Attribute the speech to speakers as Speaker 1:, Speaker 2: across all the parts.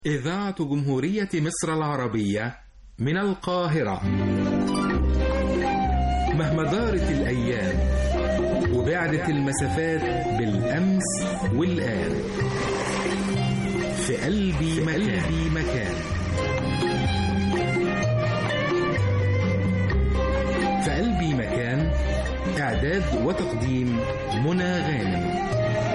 Speaker 1: إذاعة جمهورية مصر العربية من القاهرة مهما دارت الأيام وبعدت المسافات بالأمس والآن في قلبي قلبي مكان في قلبي مكان إعداد وتقديم منى غانم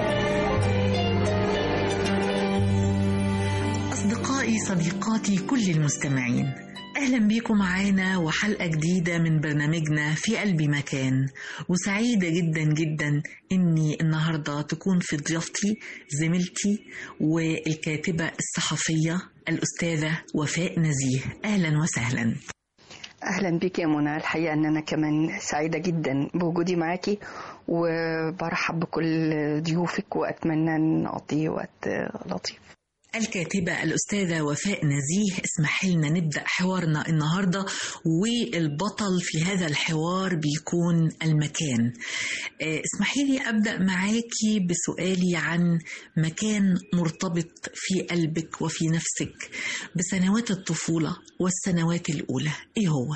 Speaker 2: أصدقائي صديقاتي كل المستمعين أهلا بيكم معانا وحلقة جديدة من برنامجنا في قلبي مكان وسعيدة جدا جدا إني النهاردة تكون في ضيافتي زميلتي والكاتبة الصحفية الأستاذة وفاء نزيه أهلا وسهلا
Speaker 3: اهلا بك يا منى الحقيقه ان انا كمان سعيده جدا بوجودي معاكي وبرحب بكل ضيوفك واتمنى ان نقضي وقت لطيف
Speaker 2: الكاتبة الأستاذة وفاء نزيه اسمح لنا نبدأ حوارنا النهاردة والبطل في هذا الحوار بيكون المكان اسمحي لي أبدأ معاكي بسؤالي عن مكان مرتبط في قلبك وفي نفسك بسنوات الطفولة والسنوات الأولى إيه هو؟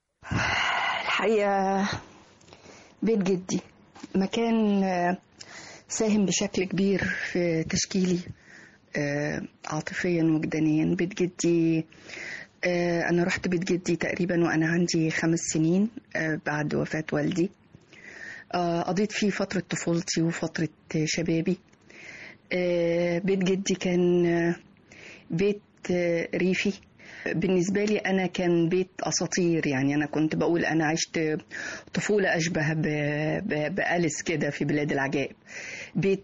Speaker 3: الحقيقه بيت جدي مكان ساهم بشكل كبير في تشكيلي عاطفيا وجدانيا بيت جدي أنا رحت بيت جدي تقريبا وأنا عندي خمس سنين بعد وفاة والدي قضيت فيه فترة طفولتي وفترة شبابي بيت جدي كان بيت ريفي بالنسبة لي أنا كان بيت أساطير يعني أنا كنت بقول أنا عشت طفولة أشبه بأليس كده في بلاد العجائب بيت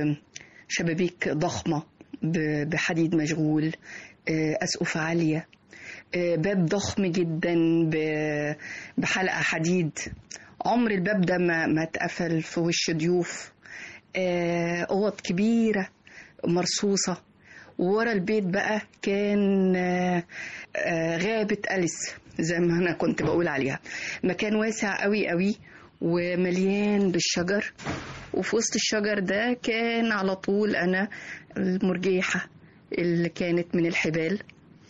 Speaker 3: شبابيك ضخمة بحديد مشغول أسقف عالية باب ضخم جدا بحلقة حديد عمر الباب ده ما, ما اتقفل في وش ضيوف أوض كبيرة مرصوصة ورا البيت بقى كان غابة أليس زي ما أنا كنت بقول عليها مكان واسع قوي قوي ومليان بالشجر وفي وسط الشجر ده كان على طول أنا المرجيحة اللي كانت من الحبال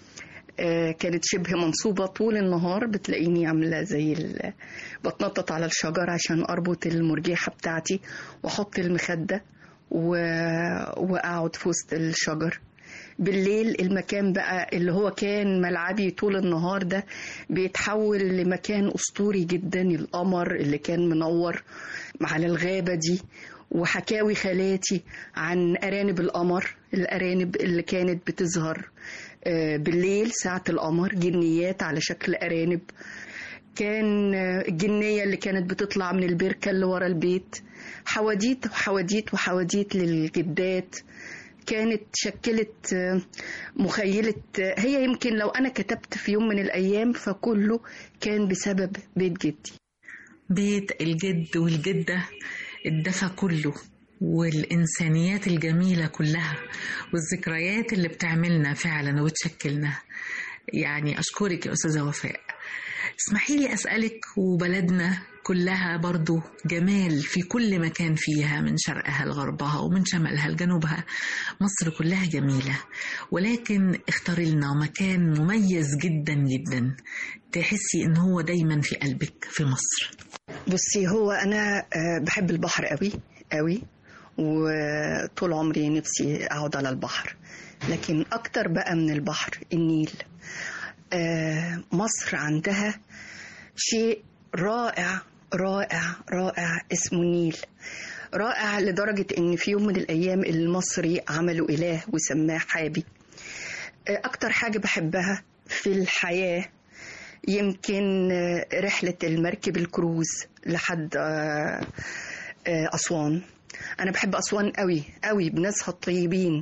Speaker 3: كانت شبه منصوبة طول النهار بتلاقيني عاملة زي ال... بتنطط على الشجر عشان أربط المرجيحة بتاعتي وأحط المخدة و... وأقعد في وسط الشجر بالليل المكان بقى اللي هو كان ملعبي طول النهار ده بيتحول لمكان أسطوري جدا القمر اللي كان منور على الغابة دي وحكاوي خالاتي عن أرانب القمر الأرانب اللي كانت بتظهر بالليل ساعة القمر جنيات على شكل أرانب كان الجنية اللي كانت بتطلع من البركة اللي ورا البيت حواديت وحواديت وحواديت للجدات كانت شكلت مخيلة هي يمكن لو أنا كتبت في يوم من الأيام فكله كان بسبب بيت جدي
Speaker 2: بيت الجد والجدة الدفى كله والإنسانيات الجميلة كلها والذكريات اللي بتعملنا فعلا وبتشكلنا يعني أشكرك يا أستاذة وفاء اسمحي لي أسألك وبلدنا كلها برضو جمال في كل مكان فيها من شرقها لغربها ومن شمالها لجنوبها مصر كلها جميلة ولكن اختاري لنا مكان مميز جدا جدا تحسي ان هو دايما في قلبك في مصر
Speaker 3: بصي هو انا بحب البحر قوي قوي وطول عمري نفسي اقعد على البحر لكن اكتر بقى من البحر النيل مصر عندها شيء رائع رائع رائع اسمه النيل رائع لدرجة إن في يوم من الأيام المصري عملوا إله وسماه حابي أكتر حاجة بحبها في الحياة يمكن رحلة المركب الكروز لحد أسوان أنا بحب أسوان قوي قوي بناسها الطيبين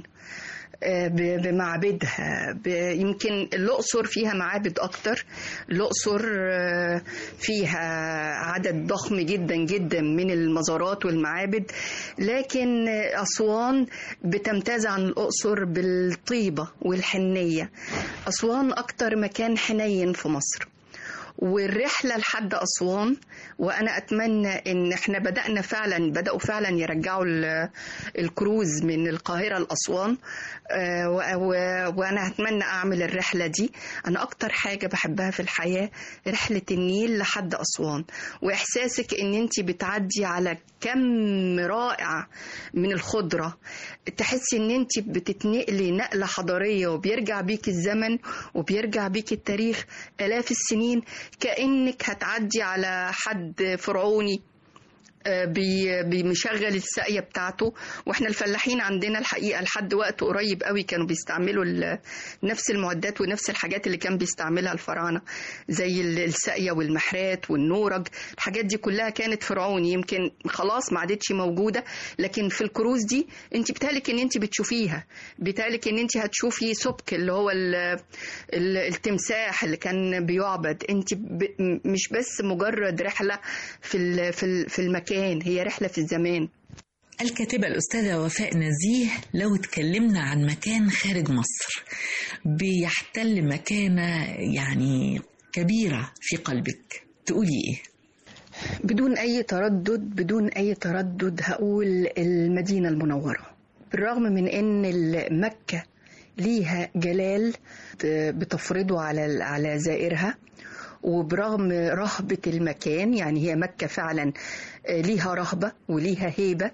Speaker 3: بمعابدها يمكن الأقصر فيها معابد أكتر الأقصر فيها عدد ضخم جدا جدا من المزارات والمعابد لكن أسوان بتمتاز عن الأقصر بالطيبة والحنية أسوان أكتر مكان حنين في مصر والرحلة لحد أسوان وأنا أتمنى إن إحنا بدأنا فعلا بدأوا فعلا يرجعوا ال- الكروز من القاهرة لأسوان آه، و- و- وأنا أتمنى أعمل الرحلة دي أنا أكتر حاجة بحبها في الحياة رحلة النيل لحد أسوان وإحساسك إن أنت بتعدي على كم رائع من الخضرة تحسي إن أنت بتتنقلي نقلة حضارية وبيرجع بيك الزمن وبيرجع بيك التاريخ آلاف السنين كأنك هتعدي على حد فرعوني آه، بي- بيشغل الساقيه بتاعته واحنا الفلاحين عندنا الحقيقه لحد وقت قريب قوي كانوا بيستعملوا ال- نفس المعدات ونفس الحاجات اللي كان بيستعملها الفراعنه زي ال- الساقيه والمحرات والنورج الحاجات دي كلها كانت فرعوني يمكن خلاص ما عادتش موجوده لكن في الكروز دي انت بتالك ان انت بتشوفيها بتالك ان انت هتشوفي سبك اللي هو ال- ال- التمساح اللي كان بيعبد انت ب- م- مش بس مجرد رحله في ال- في ال- في المكان هي رحله في الزمان
Speaker 2: الكاتبة الأستاذة وفاء نزيه لو اتكلمنا عن مكان خارج مصر بيحتل مكانة يعني كبيرة في قلبك تقولي إيه؟
Speaker 3: بدون أي تردد بدون أي تردد هقول المدينة المنورة بالرغم من أن مكة ليها جلال بتفرضه على على زائرها وبرغم رهبة المكان يعني هي مكة فعلا ليها رهبة وليها هيبة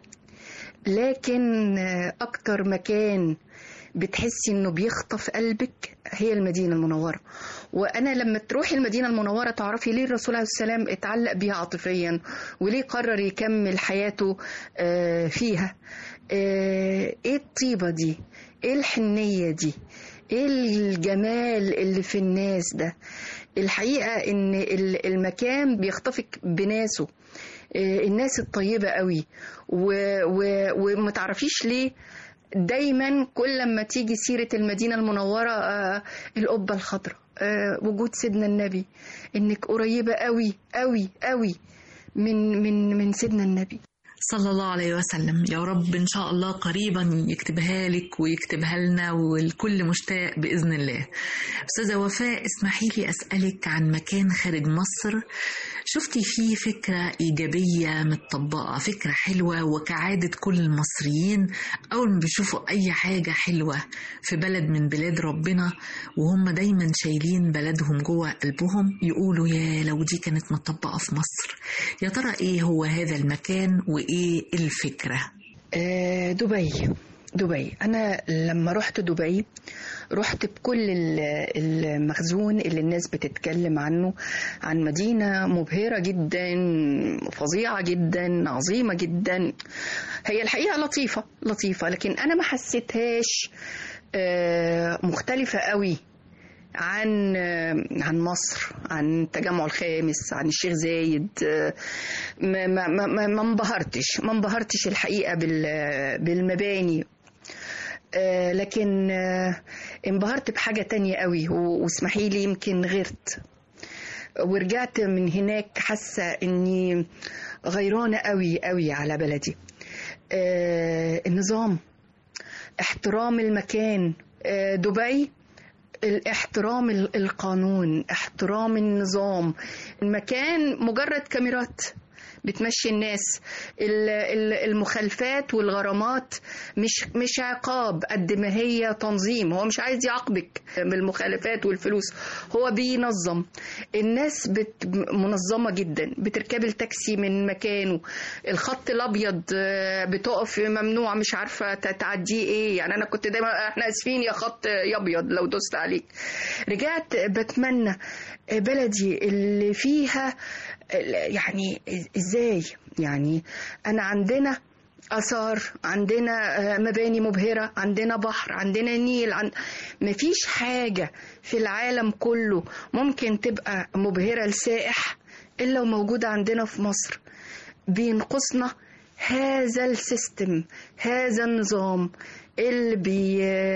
Speaker 3: لكن أكتر مكان بتحسي انه بيخطف قلبك هي المدينه المنوره وانا لما تروحي المدينه المنوره تعرفي ليه الرسول عليه السلام اتعلق بيها عاطفيا وليه قرر يكمل حياته آه، فيها آه، ايه الطيبه دي ايه الحنيه دي ايه الجمال اللي في الناس ده الحقيقه ان ال- المكان بيخطفك بناسه آه، الناس الطيبه قوي و- و- وما تعرفيش ليه دايما كل لما تيجي سيرة المدينة المنورة آه، القبة الخضراء آه، وجود سيدنا النبي انك قريبة قوي قوي قوي من من من سيدنا النبي
Speaker 2: صلى الله عليه وسلم يا رب إن شاء الله قريبا يكتبها لك ويكتبها لنا والكل مشتاق بإذن الله أستاذة وفاء اسمحي لي أسألك عن مكان خارج مصر شفتي فيه فكرة إيجابية متطبقة فكرة حلوة وكعادة كل المصريين أول ما بيشوفوا أي حاجة حلوة في بلد من بلاد ربنا وهم دايما شايلين بلدهم جوه قلبهم يقولوا يا لو دي كانت متطبقة في مصر يا ترى إيه هو هذا المكان وإيه الفكرة
Speaker 3: آه، دبي دبي انا لما رحت دبي رحت بكل ال- المخزون اللي الناس بتتكلم عنه عن مدينة مبهرة جدا فظيعة جدا عظيمة جدا هي الحقيقة لطيفة لطيفة لكن أنا ما حسيتهاش آه، مختلفة قوي عن عن مصر عن التجمع الخامس عن الشيخ زايد آه، ما ما ما ما- ما انبهرتش ما انبهرتش الحقيقه بال- بالمباني آه، لكن آه، انبهرت بحاجه تانية قوي و- واسمحي لي يمكن غيرت ورجعت من هناك حاسه اني غيرانه قوي قوي على بلدي آه، النظام احترام المكان آه، دبي الاحترام ال- القانون احترام النظام المكان مجرد كاميرات بتمشي الناس ال- ال- المخالفات والغرامات مش مش عقاب قد ما هي تنظيم هو مش عايز يعاقبك بالمخالفات والفلوس هو بينظم الناس بت منظمه جدا بتركب التاكسي من مكانه الخط الابيض آه، بتقف ممنوع مش عارفه تعديه ايه يعني انا كنت دايما احنا اسفين يا خط يا ابيض لو دوست عليك رجعت بتمنى بلدي اللي فيها يعني ازاي يعني انا عندنا اثار عندنا آه، مباني مبهره عندنا بحر عندنا نيل عن... مفيش حاجه في العالم كله ممكن تبقى مبهره لسائح الا وموجوده عندنا في مصر بينقصنا هذا السيستم هذا النظام اللي بي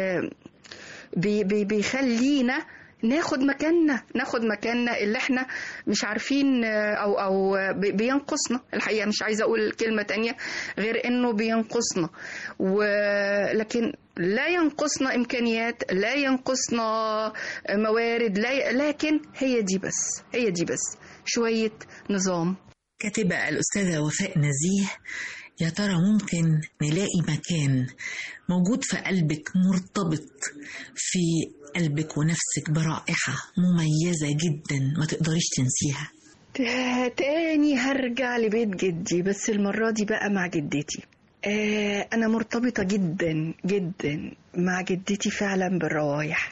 Speaker 3: بي بي بيخلينا ناخد مكاننا ناخد مكاننا اللي احنا مش عارفين آه، او او بي- بينقصنا الحقيقه مش عايزه اقول كلمه تانية غير انه بينقصنا ولكن لا ينقصنا إمكانيات لا ينقصنا موارد لا لكن هي دي بس هي دي بس شوية نظام
Speaker 2: كاتبة الأستاذة وفاء نزيه يا ترى ممكن نلاقي مكان موجود في قلبك مرتبط في قلبك ونفسك برائحة مميزة جدا ما تقدريش تنسيها
Speaker 3: تاني هرجع لبيت جدي بس المرة دي بقى مع جدتي آه أنا مرتبطة جدا جدا مع جدتي فعلا بالروايح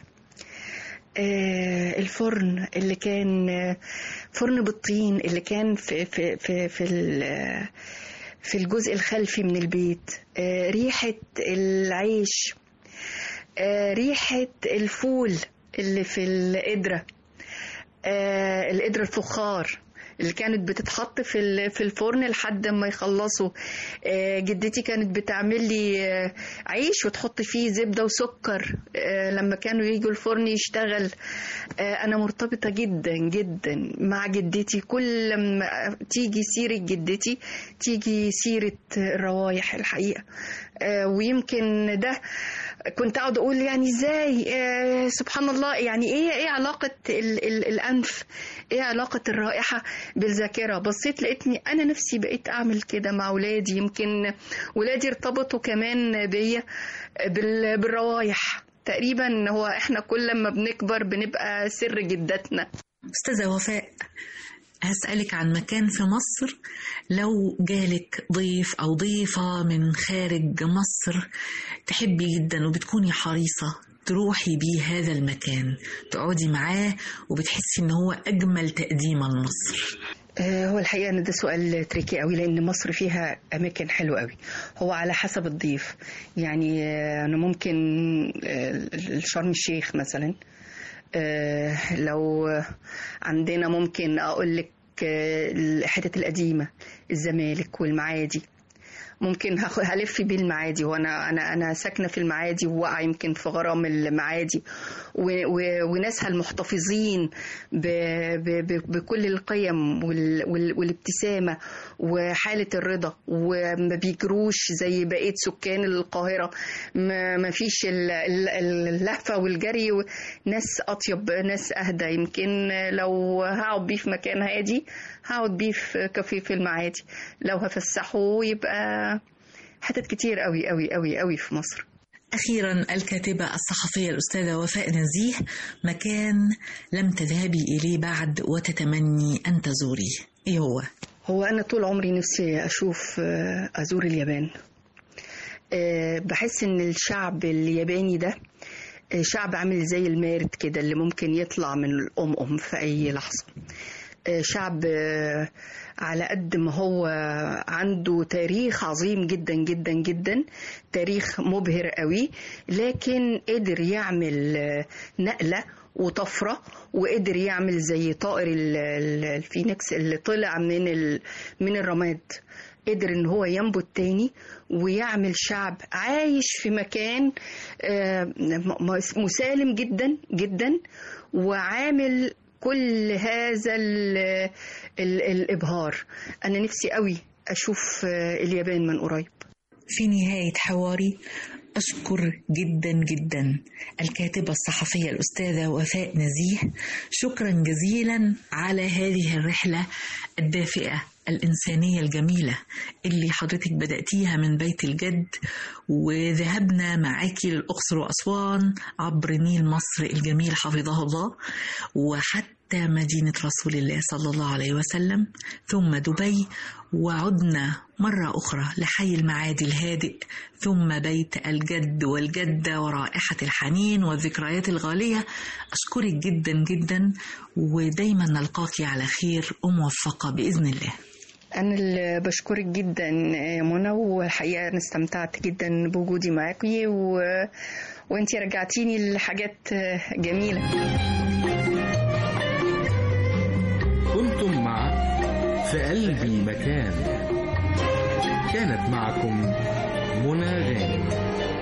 Speaker 3: آه الفرن اللي كان فرن بالطين اللي كان في في في في في الجزء الخلفي من البيت آه ريحة العيش آه ريحة الفول اللي في القدرة آه القدرة الفخار اللي كانت بتتحط في في الفرن لحد ما يخلصوا جدتي كانت بتعمل لي عيش وتحط فيه زبده وسكر لما كانوا يجوا الفرن يشتغل انا مرتبطه جدا جدا مع جدتي كل ما تيجي سيره جدتي تيجي سيره الروايح الحقيقه ويمكن ده كنت اقعد اقول يعني ازاي آه سبحان الله يعني ايه ايه علاقه ال ال الانف ايه علاقه الرائحه بالذاكره بصيت لقيتني انا نفسي بقيت اعمل كده مع ولادي يمكن ولادي ارتبطوا كمان بيا بال بالروايح تقريبا هو احنا كل ما بنكبر بنبقى سر جدتنا
Speaker 2: استاذه وفاء هسألك عن مكان في مصر لو جالك ضيف أو ضيفة من خارج مصر تحبي جدا وبتكوني حريصة تروحي بيه هذا المكان تقعدي معاه وبتحسي ان هو اجمل تقديما لمصر
Speaker 3: هو الحقيقه ان ده سؤال تريكي قوي لان مصر فيها اماكن حلوه قوي هو على حسب الضيف يعني انا ممكن شرم الشيخ مثلا لو عندنا ممكن اقول لك الحتت القديمه الزمالك والمعادي ممكن هلف بيه المعادي وانا انا انا ساكنه في المعادي وواقعه يمكن في غرام المعادي وناسها المحتفظين ب ب بكل القيم والابتسامه وحاله الرضا وما بيجروش زي بقيه سكان القاهره ما فيش اللهفه والجري ناس اطيب ناس اهدى يمكن لو هقعد بيه في مكان هادي هقعد بيه في كافيه في المعادي لو هفسحه يبقى حتت كتير قوي قوي قوي قوي في مصر
Speaker 2: أخيرا الكاتبة الصحفية الأستاذة وفاء نزيه مكان لم تذهبي إليه بعد وتتمني أن تزوريه إيه هو؟
Speaker 3: هو أنا طول عمري نفسي أشوف أزور اليابان بحس إن الشعب الياباني ده شعب عامل زي المارد كده اللي ممكن يطلع من الأم في أي لحظة شعب على قد ما هو عنده تاريخ عظيم جدا جدا جدا تاريخ مبهر قوي لكن قدر يعمل نقلة وطفرة وقدر يعمل زي طائر الفينيكس اللي طلع من من الرماد قدر ان هو ينبت تاني ويعمل شعب عايش في مكان مسالم جدا جدا وعامل كل هذا ال ال الإبهار أنا نفسي قوي أشوف اليابان من قريب
Speaker 2: في نهاية حواري أشكر جدا جدا الكاتبة الصحفية الأستاذة وفاء نزيه شكرا جزيلا على هذه الرحلة الدافئة الإنسانية الجميلة اللي حضرتك بدأتيها من بيت الجد وذهبنا معاكي للأقصر وأسوان عبر نيل مصر الجميل حفظه الله وحتى مدينة رسول الله صلى الله عليه وسلم ثم دبي وعدنا مرة أخرى لحي المعادي الهادئ ثم بيت الجد والجدة ورائحة الحنين والذكريات الغالية أشكرك جدا جدا ودايما نلقاك على خير وموفقة بإذن الله
Speaker 3: أنا اللي بشكرك جدا منى والحقيقة أنا استمتعت جدا بوجودي معاكي و... وأنتي رجعتيني لحاجات جميلة
Speaker 1: كنتم مع في قلبي مكان كانت معكم منى غانم